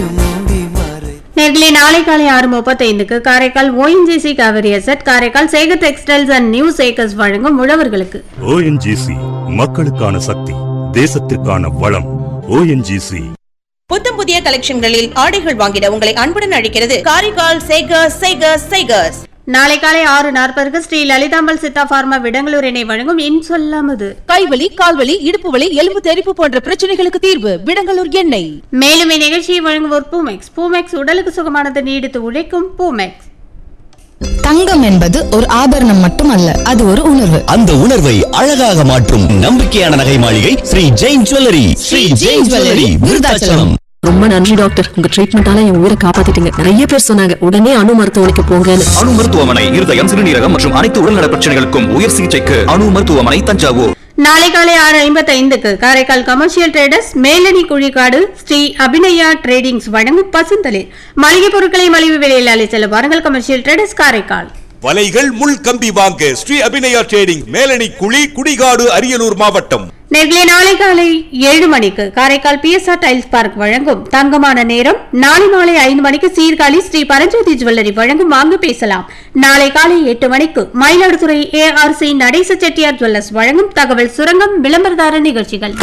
நேர்களே நாளை காலை ஆறு முப்பத்தைந்துக்கு Karaikal ONGC Kaveri asset Karaikal Sekar textiles and new Sekars வழங்கும் உழவர்களுக்கு ஓஎன்ஜிசி மக்களுக்கான சக்தி தேசத்திற்கான வளம் ஓஎன்ஜிசி புத்தம் புதிய கலெக்ஷன்களில் ஆடைகள் வாங்கிட உங்களை அன்புடன் அழைக்கிறது காரைக்கால் சேகர்ஸ் சேகர்ஸ் சேகர்ஸ் நாளை காலை ஆறு நாற்பதுக்கு ஸ்ரீ லலிதாம்பல் சித்தா பார்மா விடங்களூர் இணை வழங்கும் இன் சொல்லாமது கைவலி கால்வலி இடுப்பு வலி எலும்பு தெறிப்பு போன்ற பிரச்சனைகளுக்கு தீர்வு விடங்கலூர் எண்ணெய் மேலும் இந்நிகழ்ச்சியை வழங்குவோர் பூமெக்ஸ் பூமெக்ஸ் உடலுக்கு சுகமானது நீடித்து உழைக்கும் பூமெக்ஸ் தங்கம் என்பது ஒரு ஆபரணம் மட்டுமல்ல அது ஒரு உணர்வு அந்த உணர்வை அழகாக மாற்றும் நம்பிக்கையான நகை மாளிகை ஸ்ரீ ஜெயின் ஜுவல்லரி ஸ்ரீ ஜெயின் ஜுவல்லரி விருதாச்சலம் ரொம்ப நன்றி டாக்டர் உங்க ட்ரீட்மெண்டால என் உயிரை காப்பாத்திட்டீங்க நிறைய பேர் சொன்னாங்க உடனே அணு மருத்துவமனைக்கு போங்கன்னு அணு மருத்துவமனை இருதயம் சிறுநீரகம் மற்றும் அனைத்து உடல்நல பிரச்சனைகளுக்கும் உயர் சிகிச்சைக்கு அணு மருத்துவமனை தஞ்சாவூர் நாளை காலை ஆறு ஐம்பத்தி ஐந்துக்கு Karaikal commercial traders Melani Kuzhikadu Sri Abhinaya tradings வழங்கும் பசுந்தளிர் மளிகை பொருட்களை மலிவு விலையில் அலை செல்ல வாருங்கள் கமர்ஷியல் ட்ரேடர்ஸ் காரைக்கால் வலைகள் முள் கம்பி வாங்க ஸ்ரீ அபிநயா ட்ரேடிங் மேலணி குழி குடிகாடு அரியலூர் மாவட்டம் நேர்களே நாளை காலை ஏழு மணிக்கு காரைக்கால் பிஎஸ்ஆர் டைல்ஸ் பார்க் வழங்கும் தங்கமான நேரம் நாளை மாலை ஐந்து மணிக்கு சீர்காழி ஸ்ரீ பரஞ்சோதி ஜுவல்லரி வழங்கும் வாங்க பேசலாம் நாளை காலை எட்டு மணிக்கு மயிலாடுதுறை ஏஆர்சி நடேச செட்டியார் ஜுவல்லர்ஸ் வழங்கும் தகவல் சுரங்கம் விளம்பரதார நிகழ்ச்சிகள்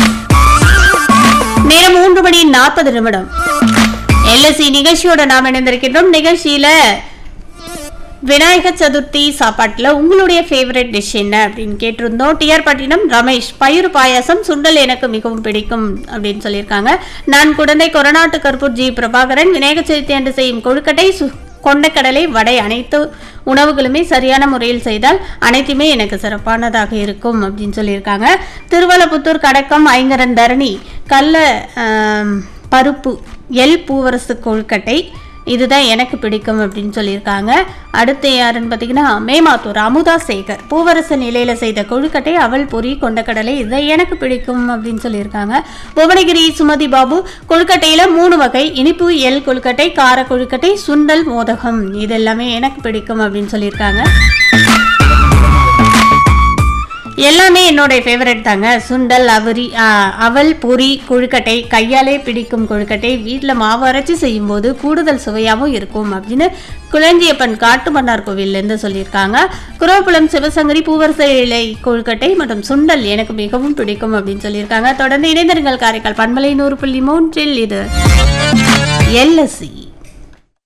நேரம் மூன்று மணி நாற்பது நிமிடம் எல்எஸ்சி நிகழ்ச்சியோட நாம் இணைந்திருக்கின்றோம் நிகழ்ச்சியில விநாயகர் சதுர்த்தி சாப்பாட்டில் உங்களுடைய ஃபேவரட் டிஷ் என்ன அப்படின்னு கேட்டிருந்தோம் டிஆர் பட்டினம் ரமேஷ் பயிறு பாயாசம் சுண்டல் எனக்கு மிகவும் பிடிக்கும் அப்படின்னு சொல்லியிருக்காங்க நான் குழந்தை கொரநாட்டு கருப்பூர் ஜி பிரபாகரன் விநாயகர் சதுர்த்தி அன்று செய்யும் கொழுக்கட்டை சு கொண்டக்கடலை வடை அனைத்து உணவுகளுமே சரியான முறையில் செய்தால் அனைத்துமே எனக்கு சிறப்பானதாக இருக்கும் அப்படின்னு சொல்லியிருக்காங்க திருவலப்புத்தூர் கடக்கம் ஐங்கரன் தரணி கல்ல ஆம், பருப்பு எல் பூவரசு கொழுக்கட்டை இதுதான் எனக்கு பிடிக்கும் அப்படின்னு சொல்லியிருக்காங்க அடுத்து யாருன்னு பார்த்தீங்கன்னா மேமாத்தூர் அமுதா சேகர் பூவரச நிலையில செய்த கொழுக்கட்டை அவல் பொரி கொண்டக்கடலை இதை எனக்கு பிடிக்கும் அப்படின்னு சொல்லியிருக்காங்க புவனகிரி சுமதி பாபு கொழுக்கட்டையில மூணு வகை இனிப்பு எல் கொழுக்கட்டை கார கொழுக்கட்டை சுண்டல் மோதகம் இது எல்லாமே எனக்கு பிடிக்கும் அப்படின்னு சொல்லியிருக்காங்க எல்லாமே என்னோட ஃபேவரட் தாங்க சுண்டல் அவரி ஆ, அவல் பொரி கொழுக்கட்டை கையாலே பிடிக்கும் கொழுக்கட்டை வீட்டில் மாவு அரைச்சி செய்யும்போது கூடுதல் சுவையாகவும் இருக்கும் அப்படின்னு குளஞ்சியப்பன் காட்டுமன்னார் கோவில்லேருந்து சொல்லியிருக்காங்க குரோபுலம் சிவசங்கரி பூவரச இலை கொழுக்கட்டை மற்றும் சுண்டல் எனக்கு மிகவும் பிடிக்கும் அப்படின்னு சொல்லியிருக்காங்க தொடர்ந்து இணைந்திருங்கள் காரைக்கால் பண்பலை நூறு புள்ளி மூன்றில் இது எல்எஸ்சி